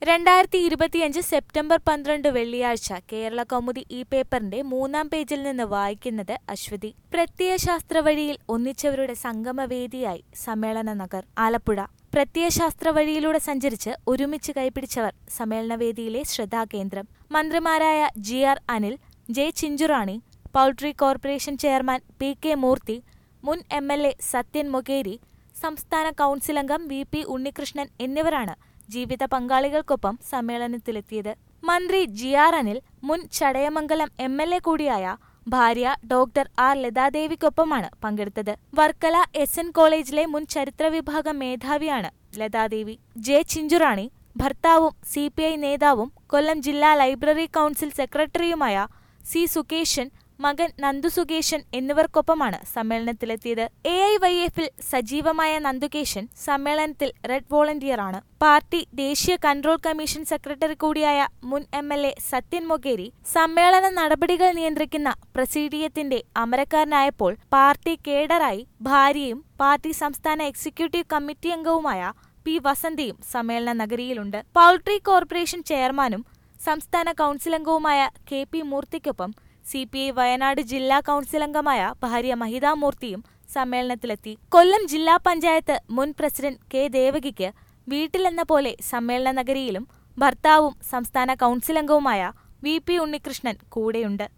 രണ്ടായിരത്തി ഇരുപത്തിയഞ്ച് സെപ്റ്റംബർ പന്ത്രണ്ട് വെള്ളിയാഴ്ച കേരള കൗമുദി ഈ പേപ്പറിന്റെ മൂന്നാം പേജിൽ നിന്ന് വായിക്കുന്നത് അശ്വതി പ്രത്യയശാസ്ത്ര വഴിയിൽ ഒന്നിച്ചവരുടെ സംഗമവേദിയായി സമ്മേളന നഗർ ആലപ്പുഴ പ്രത്യയശാസ്ത്ര വഴിയിലൂടെ സഞ്ചരിച്ച് ഒരുമിച്ച് കൈപിടിച്ചവർ സമ്മേളനവേദിയിലെ ശ്രദ്ധാകേന്ദ്രം മന്ത്രിമാരായ G R Anil J Chinchurani poultry corporation chairman P K Moorthy മുൻ M L A Sathyan Mokeri സംസ്ഥാന കൗൺസിൽ അംഗം വി പി ഉണ്ണികൃഷ്ണൻ എന്നിവരാണ് ജീവിത പങ്കാളികൾക്കൊപ്പം സമ്മേളനത്തിലെത്തിയത് മന്ത്രി ജി ആർ അനിൽ മുൻ ചടയമംഗലം എം എൽ എ കൂടിയായ ഭാര്യ ഡോക്ടർ ആർ ലതാദേവിക്കൊപ്പമാണ് പങ്കെടുത്തത് വർക്കല എസ് എൻ കോളേജിലെ മുൻ ചരിത്ര വിഭാഗം മേധാവിയാണ് ലതാദേവി ജെ ചിഞ്ചുറാണി ഭർത്താവും സി പി ഐ നേതാവും കൊല്ലം ജില്ലാ ലൈബ്രറി കൗൺസിൽ സെക്രട്ടറിയുമായ സി സുകേശൻ മകൻ നന്ദു സുകേശൻ എന്നിവർക്കൊപ്പമാണ് സമ്മേളനത്തിലെത്തിയത് എ ഐ വൈ എഫിൽ സജീവമായ നന്ദുകേശൻ സമ്മേളനത്തിൽ റെഡ് വോളണ്ടിയറാണ് പാർട്ടി ദേശീയ കൺട്രോൾ കമ്മീഷൻ സെക്രട്ടറി കൂടിയായ മുൻ M L A Sathyan Mokeri സമ്മേളന നടപടികൾ നിയന്ത്രിക്കുന്ന പ്രസീഡിയത്തിന്റെ അമരക്കാരനായപ്പോൾ പാർട്ടി കേഡറായി ഭാര്യയും പാർട്ടി സംസ്ഥാന എക്സിക്യൂട്ടീവ് കമ്മിറ്റി അംഗവുമായ പി വസന്തയും സമ്മേളന നഗരിയിലുണ്ട് പൗൾട്രി കോർപ്പറേഷൻ ചെയർമാനും സംസ്ഥാന കൗൺസിൽ അംഗവുമായ കെ പി മൂർത്തിക്കൊപ്പം സി പി ഐ വയനാട് ജില്ലാ കൗൺസിൽ അംഗമായ ഭാര്യ മഹിതാ മൂർത്തിയും സമ്മേളനത്തിലെത്തി കൊല്ലം ജില്ലാ പഞ്ചായത്ത് മുൻ പ്രസിഡന്റ് കെ ദേവകിക്ക് വീട്ടിലെന്ന പോലെ സമ്മേളന നഗരിയിലും ഭർത്താവും സംസ്ഥാന കൗൺസിൽ അംഗവുമായ വി പി ഉണ്ണികൃഷ്ണൻ കൂടെയുണ്ട്